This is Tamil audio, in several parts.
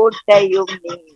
கோட்டையும் நீர்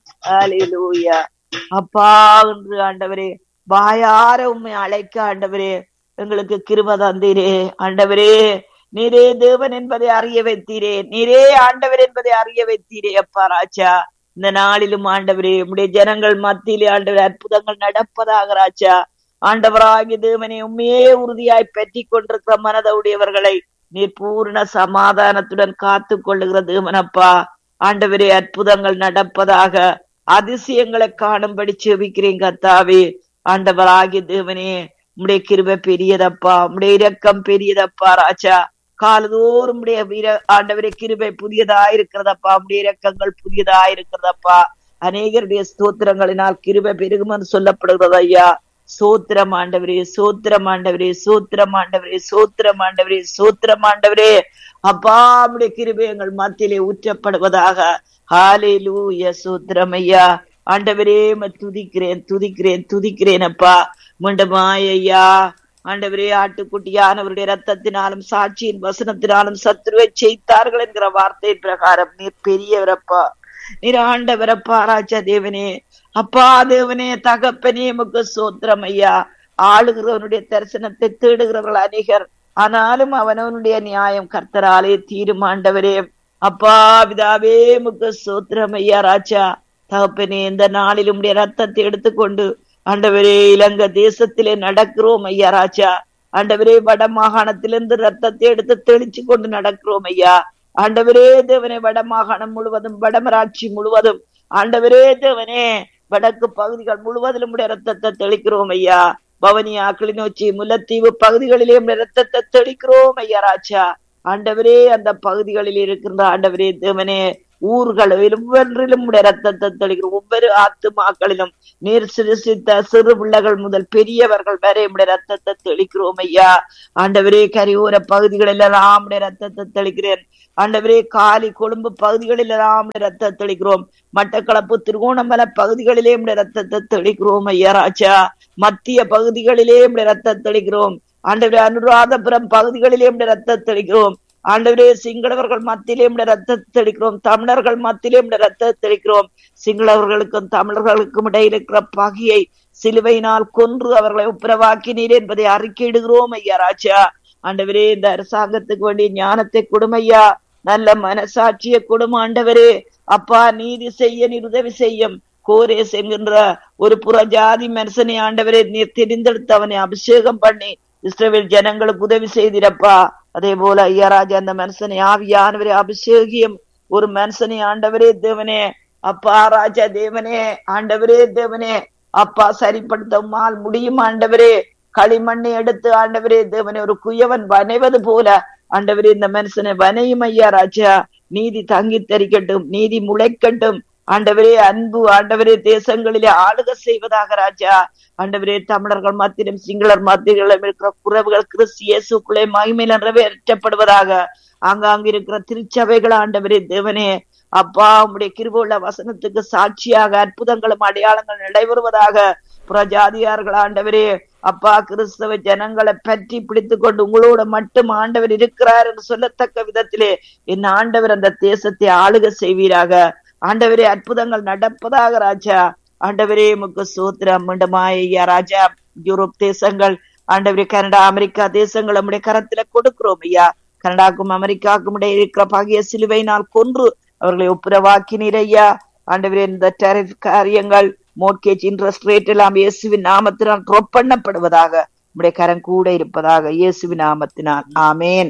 ஹalleluya அப்பா என்று ஆண்டவரே வாயார உம்மை அழைக்க ஆண்டவரே எங்களுக்கு கிருப தந்தீரே ஆண்டவரே நீரே தேவன் என்பதை அறிய வைத்தீரே நீரே ஆண்டவர் என்பதை அறிய வைத்தீரே அப்பா ராஜா இந்த நாளிலும் ஆண்டவரே உம்முடைய ஜனங்கள் மத்தியிலே ஆண்டவர் அற்புதங்கள் நடப்பதாக ராஜா ஆண்டவராகிய தேவனை உண்மையே உறுதியாய் பற்றி கொண்டிருக்கிற மனதுடையவர்களை நீர் பூர்ண சமாதானத்துடன் காத்து கொள்ளுகிற தேவனப்பா ஆண்டவரே அற்புதங்கள் நடப்பதாக அதிசயங்களை காணும்படி செபிக்கிறேன் கத்தாவே ஆண்டவராகிய தேவனே உம்முடைய கிருபை பெரியதப்பா உம்முடைய இரக்கம் பெரியதப்பா ராஜா காலதோறும் உடைய வீர ஆண்டவரே கிருபை புதியதா இருக்கிறதப்பா உடைய இரக்கங்கள் புதியதா இருக்கிறதப்பா அநேகருடைய ஸ்தோத்திரங்களினால் கிருபை பெருகுமென்று சொல்லப்படுகிறது ஐயா சோத்திரம் ஆண்டவரே சோத்திரம் ஆண்டவரே சோத்திரம் ஆண்டவரே சோத்திரம் ஆண்டவரே சோத்திரம் ஆண்டவரே அப்பா உடைய கிருபை எங்கள் மத்தியிலே ஊற்றப்படுவதாக ஹாலே லூய சோத்திரம் ஐயா ஆண்டவரே உம்மை துதிக்கிறேன் துதிக்கிறேன் துதிக்கிறேன் அப்பா மீண்டுமாய் ஐயா ஆண்டவரே ஆட்டுக்குட்டியானவருடைய ரத்தத்தினாலும் சாட்சியின் வசனத்தினாலும் சத்துருவை செய்தார்கள் என்கிற வார்த்தை பிரகாரம் நீர் பெரியவரப்பா நீர் ஆண்டவரப்பா ராஜா தேவனே அப்பா தேவனே தகப்பனே முக்கு சோத்திரம் ஐயா ஆளுகிறவனுடைய தரிசனத்தை தேடுகிறவர்கள் அநேகர் ஆனாலும் அவனவனுடைய நியாயம் கர்த்தராலே தீரும் ஆண்டவரே அப்பா பிதாவே முக்கு சோத்திரம் ஐயா ராஜா தகப்பனே இந்த நாளிலும் உடைய ரத்தத்தை எடுத்துக்கொண்டு ஆண்டவரே இலங்கை தேசத்திலே நடக்கிறோம் ஐயா ராஜா ஆண்டவரே வட மாகாணத்திலிருந்து ரத்தத்தை எடுத்து தெளிச்சு கொண்டு நடக்கிறோம் ஐயா ஆண்டவரே தேவனே வட மாகாணம் முழுவதும் வடமராட்சி முழுவதும் ஆண்டவரே தேவனே வடக்கு பகுதிகள் முழுவதிலும் உடைய ரத்தத்தை தெளிக்கிறோம் ஐயா பவனியா கிளிநொச்சி முல்லைத்தீவு பகுதிகளிலே உடைய ரத்தத்தை தெளிக்கிறோம் ஐயா ராஜா ஆண்டவரே அந்த பகுதிகளில் இருக்கின்ற ஆண்டவரே தேவனே ஊர்களில் ஒவ்வொன்றிலும் உடைய ரத்தத்தை தெளிக்கிறோம் ஒவ்வொரு ஆத்துமாக்களிலும் நீர் சிறுசித்த சிறு பிள்ளைகள் முதல் பெரியவர்கள் வரை உடைய ரத்தத்தை தெளிக்கிறோம் ஐயா ஆண்டவரே கரியோர பகுதிகளில் எல்லாம் உடைய ரத்தத்தை தெளிக்கிறேன் ஆண்டவரே காலி கொழும்பு பகுதிகளில் எல்லாம் உடைய ரத்தத்தை தெளிக்கிறோம் மட்டக்களப்பு திருகோணமலை பகுதிகளிலே உடைய ரத்தத்தை தெளிக்கிறோம் ஐயா ராஜா மத்திய பகுதிகளிலே உடைய ரத்தத்தை தெளிக்கிறோம் ஆண்டவரே அனுராதபுரம் பகுதிகளிலே உடைய ரத்தத்தை தெளிக்கிறோம் ஆண்டவரே சிங்களவர்கள் மத்தியிலே உடைய ரத்தத்தை தெளிக்கிறோம் தமிழர்கள் மத்தியிலே உடைய ரத்தத்தை தெளிக்கிறோம் சிங்களவர்களுக்கும் தமிழர்களுக்கும் இடையில் இருக்கிற பகையை சிலுவையினால் கொன்று அவர்களை உப்புரவாக்கினீர் என்பதை அறிக்கையிடுகிறோம் ஐயா ராஜா ஆண்டவரே இந்த அரசாங்கத்துக்கு வேண்டிய ஞானத்தை கொடுமையா நல்ல மனசாட்சியை கொடுமை ஆண்டவரே அப்பா நீதி செய்ய நீர் உதவி செய்யும் கோரேஸ் என்கின்ற ஒரு புறஜாதி மனுஷனை ஆண்டவரே நீர் தெரிந்தெடுத்து அவனை அபிஷேகம் பண்ணி இஸ்ரேல் ஜனங்களுக்கு உதவி செய்திரப்பா அதே போல ஐயா ராஜா அந்த மனுஷனை ஆவியானவரே அபிஷேகியம் ஒரு மனுஷனை ஆண்டவரே தேவனே அப்பா ராஜா தேவனே ஆண்டவரே தேவனே அப்பா சரிப்படுத்தமால் முடியும் ஆண்டவரே களிமண்ணை எடுத்து ஆண்டவரே தேவனே ஒரு குயவன் வனைவது போல ஆண்டவரே இந்த மனுஷனை வனையும் ஐயா ராஜா நீதி தங்கி தரிக்கட்டும் நீதி முளைக்கட்டும் ஆண்டவரே அன்பு ஆண்டவரே தேசங்களிலே ஆளுக செய்வதாக ராஜா ஆண்டவரே தமிழர்கள் மத்தியிலும் சிங்களர் மத்தியிலும் இருக்கிற குறவுகள் கிறிஸ்து இயேசுக்குள்ளே மகிமையில் நிறைவேற்றப்படுவதாக ஆங்காங்கு இருக்கிற திருச்சபைகள் ஆண்டவரே தேவனே அப்பா உம்முடைய கிருபுள்ள வசனத்துக்கு சாட்சியாக அற்புதங்களும் அடையாளங்கள் நடைபெறுவதாக புறஜாதியார்கள் ஆண்டவரே அப்பா கிறிஸ்தவ ஜனங்களை பற்றி பிடித்து கொண்டு உங்களோட மட்டும் ஆண்டவர் இருக்கிறார் என்று சொல்லத்தக்க விதத்திலே என் ஆண்டவர் அந்த தேசத்தை ஆளுக செய்வீராக ஆண்டவரே அற்புதங்கள் நடப்பதாக ராஜா ஆண்டவரே முக்கு சூத்திரம் மீண்டுமாயா ராஜா யூரோப் தேசங்கள் ஆண்டவரே கனடா அமெரிக்கா தேசங்கள் நம்முடைய கரத்துல கொடுக்கிறோம் ஐயா கனடாக்கும் அமெரிக்காவுக்கும் இடையே இருக்கிற பகைய சிலுவையினால் கொன்று அவர்களை ஒப்புரவாக்கினீர் ஐயா ஆண்டவரே இந்த டெரிஃப் காரியங்கள் மோட்கேஜ் இன்ட்ரெஸ்ட் ரேட் எல்லாம் இயேசுவின் நாமத்தினால் ட்ராப் பண்ணப்படுவதாக நம்முடைய கரம் கூட இருப்பதாக இயேசுவின் நாமத்தினால் ஆமேன்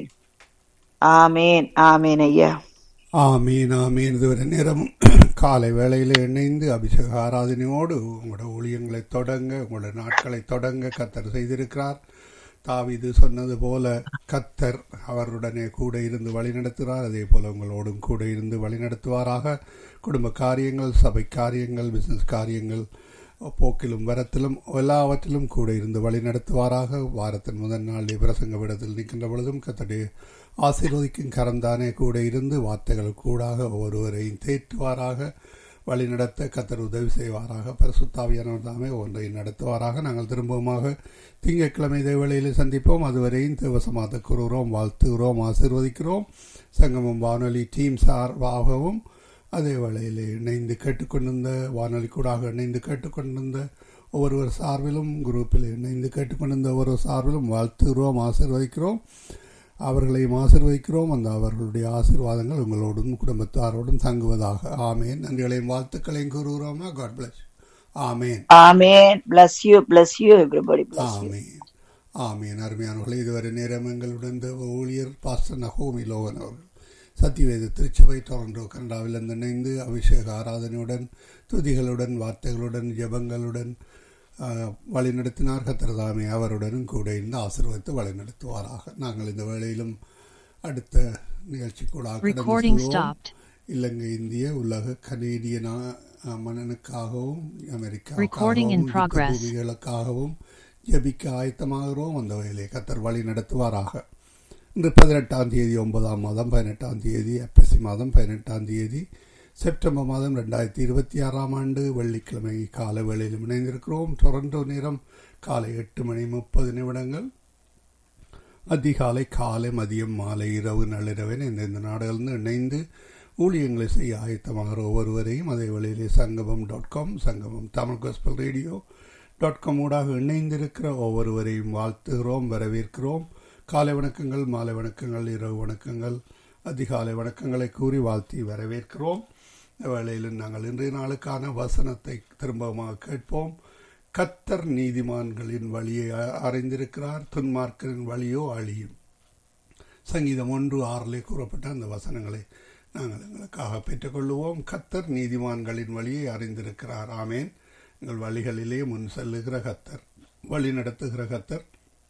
ஆமேன் ஆமேன் ஐயா ஆமீன் ஆமீன் இதுவரை நேரமும் காலை வேளையில் இணைந்து அபிஷேக ஆராதனையோடு உங்களோட ஊழியங்களை தொடங்க உங்களோட நாட்களை தொடங்க கத்தர் செய்திருக்கிறார் தாவிது சொன்னது போல கத்தர் அவருடனே கூட இருந்து வழிநடத்துகிறார் அதே போல உங்களோடும் கூட இருந்து வழிநடத்துவாராக குடும்ப காரியங்கள் சபை காரியங்கள் பிசினஸ் காரியங்கள் போக்கிலும் வரத்திலும் எல்லாவற்றிலும் கூட இருந்து வழிநடத்துவாராக வாரத்தின் முதல் நாள் பிரசங்க விடத்தில் நிற்கின்ற பொழுதும் கத்தடைய ஆசீர்வதிக்கும் கரந்தானே கூட இருந்து வார்த்தைகள் கூடாக ஒவ்வொருவரையும் தேற்றுவாராக வழிநடத்த கத்தர் உதவி செய்வாராக பரிசுத்தாவியானவர் தாமே ஒன்றை நடத்துவாராக நாங்கள் திரும்பவுமாக திங்கட்கிழமை இதே வேளையில் சந்திப்போம் அதுவரையும் தேவசமாத கூறுகிறோம் வாழ்த்துகிறோம் ஆசீர்வதிக்கிறோம் சங்கமம் வானொலி டீம் சார்பாகவும் அதே வேளையில் இணைந்து கேட்டுக்கொண்டிருந்த வானொலி கூடாக இணைந்து கேட்டுக்கொண்டிருந்த ஒவ்வொருவர் சார்பிலும் குரூப்பில் இணைந்து கேட்டுக்கொண்டிருந்த ஒவ்வொரு சார்பிலும் வாழ்த்துகிறோம் ஆசீர்வதிக்கிறோம் அவர்களையும் ஆசீர்வதிக்கிறோம் அந்த அவர்களுடைய ஆசீர்வாதங்கள் உங்களோடும் குடும்பத்தாரோடும் தங்குவதாக ஆமேன் நன்றிகளையும் வாழ்த்துக்களையும் கூறுகிறோமா God bless amen amen bless you bless you everybody bless you amen amen அருமையானவர்களே இதுவரை நேரம் எங்களுடன் தேவ ஊழியர் பாஸ்டர் நகோமி லோகன் அவர்கள் சத்தியவேத திருச்சபை டொரண்டோ கனடாவிலிருந்து இணைந்து அபிஷேக ஆராதனையுடன் துதிகளுடன் வார்த்தைகளுடன் ஜெபங்களுடன் ஆஹ், வழிநடத்தினார் கத்திரதாமே அவருடனும் கூட இருந்து ஆசீர்வதித்து வழிநடத்துவாராக நாங்கள் இந்த வேளையிலும் அடுத்த நிகழ்ச்சி கூட Recording கடந்து செல்வோம். stopped. இலங்கை இந்திய உலக கனேடிய நா- அஹ் மன்னனுக்காகவும் Recording in அமெரிக்காவுக்காகவும் progress. பூமிகளுக்காகவும் ஜெபிக்க ஆயத்தமாகிறோம் அந்த வகையிலே கத்தர் வழி நடத்துவாராக இன்று பதினெட்டாம் தேதி ஒன்பதாம் மாதம் பதினெட்டாம் தேதி ஐப்பசி மாதம் பதினெட்டாம் தேதி செப்டம்பர் மாதம் ரெண்டாயிரத்தி இருபத்தி ஆறாம் ஆண்டு வெள்ளிக்கிழமை காலை வேளையில் இணைந்திருக்கிறோம் டொரண்டோ நேரம் காலை எட்டு மணி முப்பது நிமிடங்கள் அதிகாலை காலை மதியம் மாலை இரவு நள்ளிரவன் இந்தந்த நாடுகளிலிருந்து இணைந்து ஊழியங்களை செய்ய ஆயத்தமாகிற ஒவ்வொருவரையும் அதே வேளையிலே சங்கமம் dot com Sangamam Tamil gospel radio dot com ஊடாக இணைந்திருக்கிற ஒவ்வொருவரையும் வாழ்த்துகிறோம் வரவேற்கிறோம் காலை வணக்கங்கள் மாலை வணக்கங்கள் இரவு வணக்கங்கள் அதிகாலை வணக்கங்களை கூறி வாழ்த்தி வரவேற்கிறோம் இந்த வேளையில் நாங்கள் இன்றைய நாளுக்கான வசனத்தை திரும்பமாக கேட்போம் கத்தர் நீதிமான்களின் வழியை அ- அறிந்திருக்கிறார் துன்மார்க்கரின் வழியோ அழியும் சங்கீதம் ஒன்று ஆறிலே கூறப்பட்ட அந்த வசனங்களை நாங்கள் எங்களுக்காக பெற்றுக்கொள்வோம் கத்தர் நீதிமான்களின் வழியை அறிந்திருக்கிறார் ஆமேன் எங்கள் வழிகளிலே முன் செல்லுகிற கத்தர் வழி நடத்துகிற கத்தர்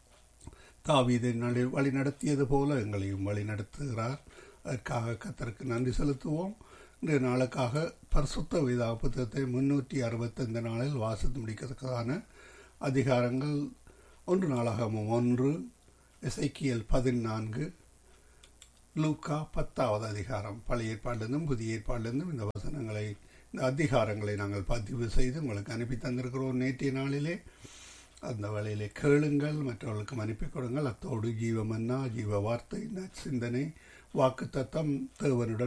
தாவீதை நடி வழி நடத்தியது போல எங்களையும் வழி நடத்துகிறார் அதற்காக கத்தருக்கு நன்றி செலுத்துவோம் இன்றைய நாளுக்காக பரிசுத்த வேதா புத்தகத்தை முன்னூற்றி அறுபத்தைந்து நாளில் வாசித்து முடிக்கிறதுக்கான அதிகாரங்கள் ஒன்று நாளாகமும் ஒன்று இசைக்கியல் பதினான்கு லூக்கா பத்தாவது அதிகாரம் பழைய ஏற்பாட்டிலிருந்தும் புதிய ஏற்பாட்டிலிருந்தும் இந்த வசனங்களை இந்த அதிகாரங்களை நாங்கள் பதிவு செய்து உங்களுக்கு அனுப்பி தந்திருக்கிறோம் நேற்றைய நாளிலே அந்த வேளையிலே கேளுங்கள் மற்றவர்களுக்கு அனுப்பி கொடுங்கள் அத்தோடு ஜீவமன்னா ஜீவ வார்த்தை நற்சிந்தனை வாக்கு தத்தம் தேவனுடன்